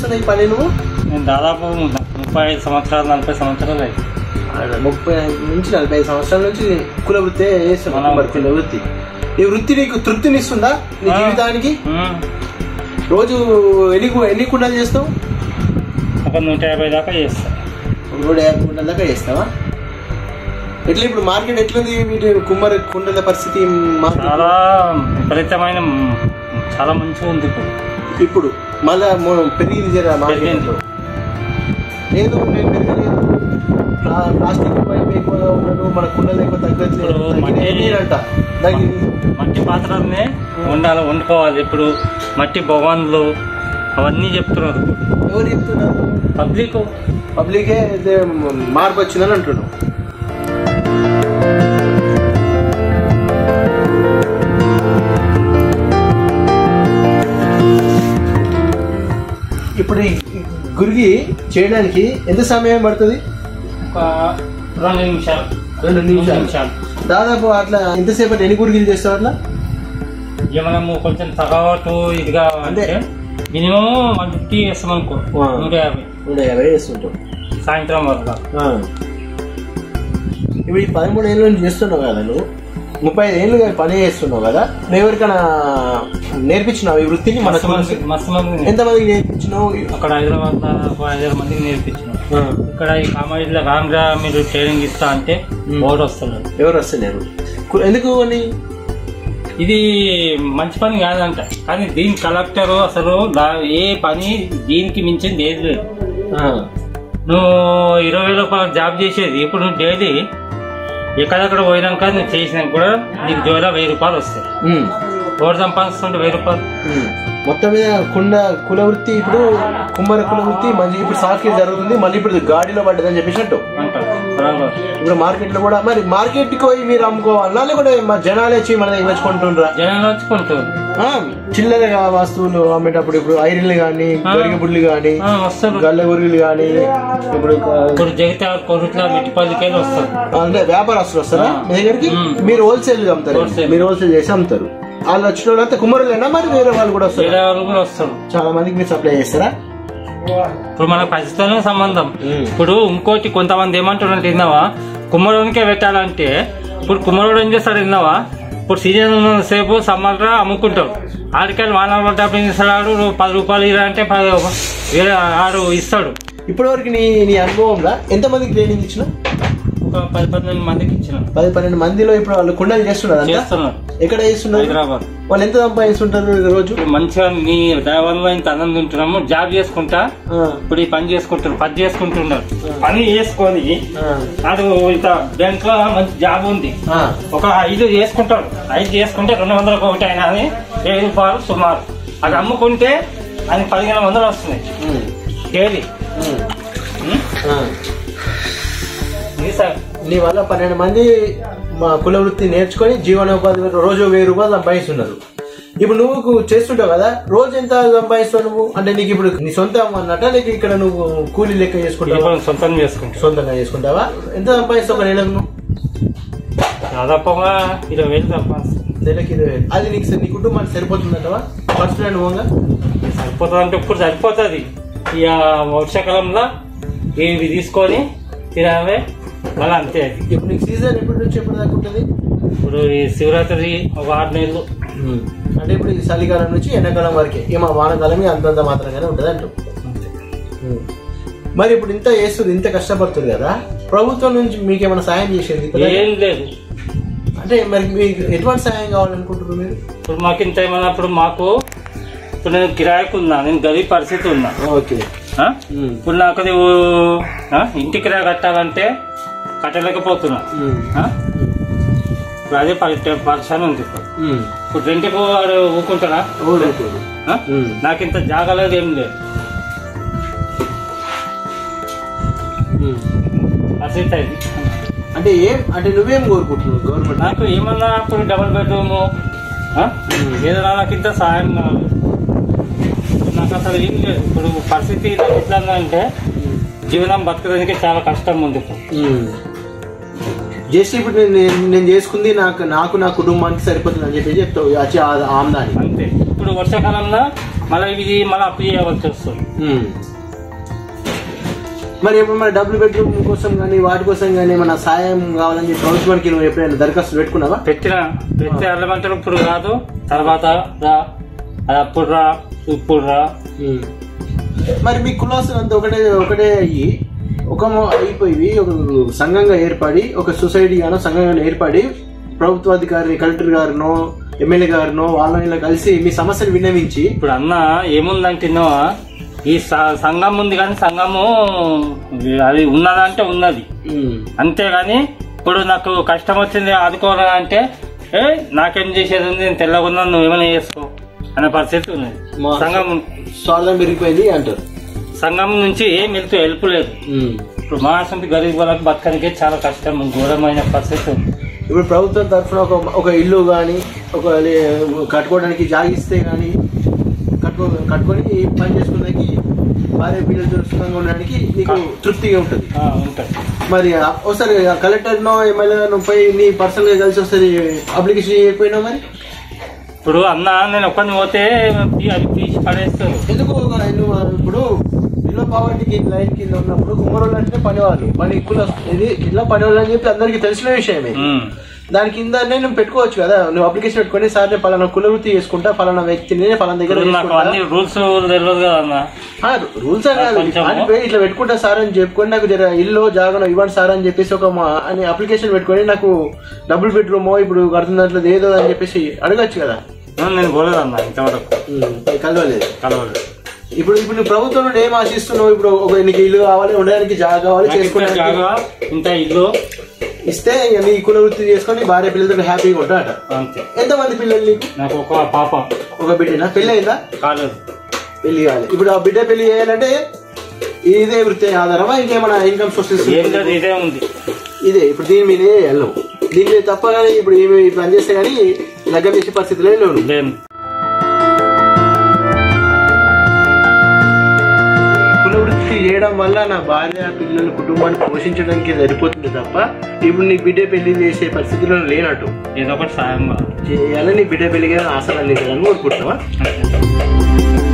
చేస్తున్నావు ఈ పని నువ్వు నేను దాదాపు ముప్పై ఐదు సంవత్సరాలు నలభై సంవత్సరాలు అయింది ముప్పై ఐదు నుంచి నలభై ఐదు సంవత్సరాల నుంచి కుల వృత్తి చేస్తున్నావు మనం- మరి కుల వృత్తి ఈ వృత్తి నీకు తృప్తినిస్తుందా నీ ఆ. జీవితానికి ఉమ్. రోజు ఎన్ని కు- ఎన్ని కుండలు చేస్తావు ఒక నూట యాభై దాకా చేస్తా ఒక నూట యాభై కుండల దాకా చేస్తావా ఎట్లా ఇప్పుడు మార్కెట్ ఎట్లుంది వీటి కుమ్మరి కుండల పరిస్థితి మార్కెట్ చాలా విపరీతమైన మ్, చాలా మంచిగా ఉంది ఇప్పుడు ఇప్పుడు మళ్ళా మొ- పెరిగింది జర మార్కెట్ పెరిగింది. లేదు నేను పెరగలేదు ప్లా- ప్లాస్టిక్ పైప్ ఎక్కువగా ఉన్నాడు మన కుండలు ఎక్కువ తగ్గట్లేదు ఇప్పుడు మట్టి- తగ్గినాయంట తగ్గింది మట్టి పాత్రలనే వండాలి వండుకోవాలి ఇప్పుడు మట్టి భగవాన్లు అవన్నీ చెప్తున్నారు ఎవరు చెప్తున్నారు పబ్లిక్ పబ్లికే అయితే మార్పు వచ్చిందని అంటున్నావు ఇప్పుడు ఈ గురిగి చేయడానికి ఎంత సమయం పడుతుంది ఒక రెండు నిమిషాలు రెండు రెండు నిమిషాలు నిమిషాలు దాదాపు అట్లా ఎంతసేపు ఎన్ని గురిగిలు చేస్తావు అట్లా ఇక మనము కొంచెం తగవటు ఇదిగా అంటే అంటే? మినిమం వన్ ఫిఫ్టీ వేస్తాం అనుకో ఆ. నూట యాభై నూట యాభై చేస్తుంటావు సాయంత్రం వరకు ఆ. ఇప్పుడు ఈ పదమూడు ఏళ్ళ నుంచి చేస్తున్నావు కదా నువ్వు ముప్పై ఐదు ఏళ్ళుగా పని చేస్తున్నావు కదా నువ్వు ఎవరికైనా నేర్పించినావు ఈ వృత్తిని మన మస్తు మంది మస్తు మంది నేర్పి- ఎంతమందికి నేర్పించినావు అక్కడ హైదరాబాద్ లో ఒక ఐదారు మందికి నేర్పించిన ఆ. ఇక్కడ ఈ కామారెడ్డిలో రాంగ్రా మీరు ట్రైనింగ్ ఇస్తా అంటే మ్. ఓటు వస్తున్నారు ఎవరు వస్తలేరు కు- ఎందుకు అని ఇది మంచి పని కాదంట కానీ దీని కలెక్టర్ అసలు దా- ఏ పని దీనికి మించింది ఏది లేదు ఆ. నువ్వు ఇరవై వేల రూపాయలు జాబ్ చేసేది ఇప్పుడు నువ్వు డైలీ ఎక్కడెక్కడ పోయినాక నువ్వు చేసినాక కూడా నీకు జోలో వెయ్యి రూపాయలు వస్తాయి ఉమ్. ఓటు సంపాదిస్తుంటే వెయ్యి రూపాయలు ఉమ్. మొత్తం మీద కుండ కుల వృత్తి ఇప్పుడు కుమ్మర కుల వృత్తి మంచి ఇప్పుడు సాఫ్ట్వేర్ జరుగుతుంది మళ్ళీ ఇప్పుడు గాడిలో పడ్డదని చెప్పేసినట్టు అంటారు బరాబర్ ఇప్పుడు మార్కెట్ లో కూడా మరి మార్కెట్ కి పోయి మీరు అమ్ముకోవాలా లేకుంటే మా జనాలు వచ్చి మన దగ్గర వచ్చుకుంటుండ్రా జనాలు వచ్చుకుంటారు ఆ, చిల్లరగా వస్తువులు అమ్మేటప్పుడు ఇప్పుడు ఐరన్లు కానీ ఆ. గరిగబుడ్లు కానీ ఆ, వస్తారు గల్ల గురుగులు కానీ ఇప్పుడు క- ఇప్పుడు జగిత్యాల కొరుట్ల మిట్టిపల్లికెళ్ళి వస్తారు అంటే వ్యాపారస్తులు వస్తారా ఆ. మీ దగ్గరికి మ్. మీరు హోల్సేల్ అమ్ముతారు Wholesale. మీరు హోల్సేల్ చేసి అమ్ముతారు వాళ్ళు వచ్చిన వాళ్ళంతా కుమ్మరులేనా మరి వేరే వాళ్ళు కూడా వస్తారు వేరే వాళ్ళు కూడా వస్తారు చాలా మందికి మీరు సప్లై చేస్తారా ఇప్పుడు మన పసితోనే సంబంధం మ్. ఇప్పుడు ఇంకోటి కొంతమంది ఏమంటున్నారు విన్నావా కుమ్మరోనికే పెట్టాలంటే ఇప్పుడు కుమ్మరోడు ఏం చేస్తాడు విన్నావా ఇప్పుడు సీజన్ ఉన్న సేపు సమ్మర్ అమ్ముకుంటాడు ఆడికెళ్ళి మానవ డబ్బులు ఇస్తాడు నువ్వు పది రూపాయలు ఇరా అంటే పది వేరే ఆడు ఇస్తాడు ఇప్పటి వరకు నీ నీ అనుభవంలో ఎంత మందికి ట్రైనింగ్ ఇచ్చిన ఒక పది పన్నెండు మందికి ఇచ్చిన పది పన్నెండు మందిలో ఇప్పుడు వాళ్ళు కుండలు చేస్తున్నారు అంతా చేస్తున్నారు ఎక్కడ చేస్తున్నారు హైదరాబాద్ వాళ్ళు ఎంత సంపాదిస్తుంటారు రోజు ఇప్పుడు మంచిగా నీ డ్రైవర్లో ఇంత అన్నం తింటున్నాము జాబ్ చేసుకుంటా ఆ, ఇప్పుడు ఈ పని చేసుకుంటున్నారు పని చేసుకుంటున్నారు పని చేసుకొని ఆ, అది ఇంత బ్యాంక్ లో మంచి జాబ్ ఉంది ఆ. ఒక ఐదు చేసుకుంటాడు ఐదు చేసుకుంటే రెండు వందలకు ఒకటి అయినా అని ఏడు రూపాయలు సుమారు అది అమ్ముకుంటే అది పదిహేను వందలు వస్తున్నాయి ఉమ్, డైలీ ఉమ్, ఉం? ఆ. ఇది సార్ నీ వల్ల పన్నెండు మంది మా కుల వృత్తి నేర్చుకొని జీవనోపాధి రోజు వెయ్యి రూపాయలు సంపాదిస్తున్నారు ఇప్పుడు నువ్వు చేస్తుంటావు కదా రోజు ఎంత సంపాదిస్తావు నువ్వు అంటే నీకు ఇప్పుడు నీ సొంతం అన్నట్ట నీకు ఇక్కడ నువ్వు కూలీ లెక్క చేసుకుంటావా ఇప్పుడు సొంతం చేసుకుంటాం సొంతంగా చేసుకుంటావా ఎంత సంపాదిస్తావు ఒక నెలకు నువ్వు దాదాపుగా ఇరవై వేలు సంపాదిస్తాం నెలకి ఇరవై వేలు అది నీకు నీ కుటుంబానికి సరిపోతుందంటవా పర్సనల్ అనుభవంగా సరిపోతుంది అంటే ఇప్పుడు సరిపోతుంది ఇక వర్షాకాలంలో ఇవి తీసుకొని తినవే మళ్ళీ అంతే అది ఇప్పుడు నీకు సీజన్ ఎప్పటి నుంచి ఎప్పటి దాకా ఉంటుంది ఇప్పుడు ఈ శివరాత్రి ఒక ఆరు నెలలు అంటే ఇప్పుడు ఈ చలికాలం నుంచి ఎండాకాలం వరకే ఇక మా వానకాలం ఇక అంతంత మాత్రంగానే ఉంటుంది అంటూ అంతే మరి ఇప్పుడు ఇంత చేస్తుంది ఇంత కష్టపడుతుంది కదా ప్రభుత్వం నుంచి మీకు ఏమైనా సాయం చేసేది ఏం లేదు అంటే మరి మీకు ఎటువంటి సాయం కావాలనుకుంటున్నారు మీరు ఇప్పుడు మాకు ఇంత ఏమన్నప్పుడు మాకు ఇప్పుడు నేను కిరాయికి ఉన్నా నేను గరీబ్ పరిస్థితి ఉన్నా ఓకే ఆ? ఇప్పుడు నాకు అది ఓ, ఆ, ఇంటి కిరాయి కట్టాలంటే కట్టలేకపోతున్నా ఆ? ఇప్పుడు అదే పరి- పరిశాన్ ఉంది ఇప్పుడు ఇప్పుడు రెంట్కి వాడు ఊకుంటాడా ఆ? నాకు ఇంత జాగలేదు ఏం లేదు పరిస్థితి అది అంటే ఏం అంటే నువ్వేం కోరుకుంటున్నావు గవర్నమెంట్ నాకు ఏమన్నా ఇప్పుడు డబుల్ బెడ్రూమ్ ఏదైనా నాకు ఇంత సహాయం కావాలి నాకు అసలు ఏం లేదు ఇప్పుడు పరిస్థితి నాకు ఎట్లా ఉందంటే జీవనం బతకడానికి చాలా కష్టం ఉంది ఇప్పుడు జస్ట్ ఇప్పుడు నేను- నేను నేను చేసుకుంది నాకు నాకు నా కుటుంబానికి సరిపోతుంది అని చెప్పి చెప్తావు వచ్చి ఆ- ఆమ్దాని అంతే ఇప్పుడు వర్షాకాలంలో మళ్ళీ ఇది మళ్ళీ అప్పు చేయవలసి వస్తుంది ఉమ్. మరి ఎప్పుడు మరి డబుల్ బెడ్రూమ్ కోసం కానీ వాటి కోసం కానీ ఏమైనా సాయం కావాలని చెప్పి ప్రభుత్వానికి నువ్వు ఎప్పుడైనా దరఖాస్తు పెట్టుకున్నావా పెట్టిన పెడితే అల్లమంటారు ఇప్పుడు కాదు తర్వాత రా అది అప్పుడు రా ఇప్పుడు రా మరి మీ కులాసులు అంతా ఒకటే ఒకటే అయ్యి ఒక మొ- అయిపోయి ఒక సంఘంగా ఏర్పడి ఒక సొసైటీ గానో సంఘంగా ఏర్పడి ప్రభుత్వాధికారి కలెక్టర్ గారినో ఎమ్మెల్యే గారినో వాళ్ళ వీళ్ళ కలిసి మీ సమస్యలు విన్నవించి ఇప్పుడు అన్న ఏముందంటేనో ఈ స- సంఘం ఉంది కానీ సంఘము అది ఉన్నదంటే ఉన్నది ఉమ్, అంతేగాని ఇప్పుడు నాకు కష్టం వచ్చింది ఆదుకోవాలని అంటే ఏ నాకేం చేసేది ఉంది నేను తెల్లగున్నా నువ్వు ఏమైనా చేసుకో అనే పరిస్థితి ఉన్నది మా- సంఘం స్వార్థం పెరిగిపోయింది అంటారు సంఘం నుంచి ఏం వెళ్తూ హెల్ప్ లేదు ఉమ్. ఇప్పుడు మా సొంత గరీబ్ వాళ్ళకి బతకనికే చాలా కష్టం ఘోరమైన పరిస్థితి ఉంది ఇప్పుడు ప్రభుత్వం తరఫున ఒక ఒక ఇల్లు కానీ ఒక లే- కట్టుకోవడానికి జాగిస్తే కానీ కట్టుకో కట్టుకొని పని చేసుకోవడానికి భార్య పిల్లలతో సుఖంగా ఉండడానికి నీకు తృప్తిగా ఉంటుంది ఆ, ఉంటుంది మరి ఆ- ఒకసారి కలెక్టర్ నో ఎమ్మెల్యే నో పోయి నీ పర్సనల్ గా కలిసి వస్తుంది అప్లికేషన్ చేయకపోయినా మరి ఇప్పుడు అన్న నేను ఒక్కరిని పోతే అది తీసి పడేస్తారు ఎందుకు ఒక నువ్వు ఇప్పుడు ఇల్లు పావర్టీకి లైన్ కింద ఉన్నప్పుడు కుమ్మరోళ్ళు అంటే పనివాళ్ళు పని కుల ఇది ఇట్లా పనివాళ్ళు అని చెప్పి అందరికీ తెలిసిన విషయమే ఉమ్. దాని కింద నేను పెట్టుకోవచ్చు కదా నువ్వు అప్లికేషన్ పెట్టుకొని సార్ నేను పలానా కుల వృత్తి చేసుకుంటా పలానా వ్యక్తిని పలానా దగ్గర ఇప్పుడు నాకు అన్ని రూల్స్ తెలియదు కదా అన్న రూల్స్ కాదు కొంచెము. అని పోయి ఇట్లా పెట్టుకుంటా సార్ అని చెప్పుకొని నాకు జర ఇల్లు జాగను ఇవ్వండి సార్ అని చెప్పేసి ఒక మా అని అప్లికేషన్ పెట్టుకొని నాకు డబుల్ బెడ్రూమ్ ఇప్పుడు కడుతున్నట్లు ఏదో అని చెప్పేసి అడగచ్చు కదా నేను పోలేదు అన్న ఇంతవరకు ఉమ్, కలవలేదు కలవలేదు ఇప్పుడు ఇప్పుడు నువ్వు ప్రభుత్వం నుండి ఏం ఆశిస్తున్నావు ఇప్పుడు ఒక నీకు ఇల్లు కావాలి ఉండడానికి జాగా కావాలి నాకు ఇంత చేసుకోవడానికి జాగా ఇంత ఇల్లు ఇస్తే ఇక నీ కుల వృత్తి చేసుకొని భార్య పిల్లలతో హ్యాపీగా ఉంటాడట అంతే ఎంతమంది పిల్లలు నీకు నాకు ఒక పాప ఒక బిడ్డనా పెళ్ళి అయిందా కాలేదు పెళ్లి కావాలి ఇప్పుడు ఆ బిడ్డ పెళ్లి చేయాలంటే ఇదే వృత్తి ఆధారమా ఇంకేమైనా ఇన్కమ్ సోర్సెస్ ఏం లేదు ఇదే ఉంది ఇదే ఇప్పుడు దీని మీదే వెళ్ళవు దీని మీద తప్ప కానీ ఇప్పుడు ఏమి పని చేస్తే కానీ లగ్గం చేసే పరిస్థితిలో లేవు లేను కుల వృత్తి చేయడం వల్ల నా భార్య పిల్లలు కుటుంబాన్ని పోషించడానికి సరిపోతుంది తప్ప ఇప్పుడు నీ బిడ్డ పెళ్లి చేసే పరిస్థితిలో లేనట్టు ఏదో ఒకటి సాయం కావాలి చేయాలని నీ బిడ్డ పెళ్లిగా ఆశలు అందించాలని కోరుకుంటున్నావా అంతే.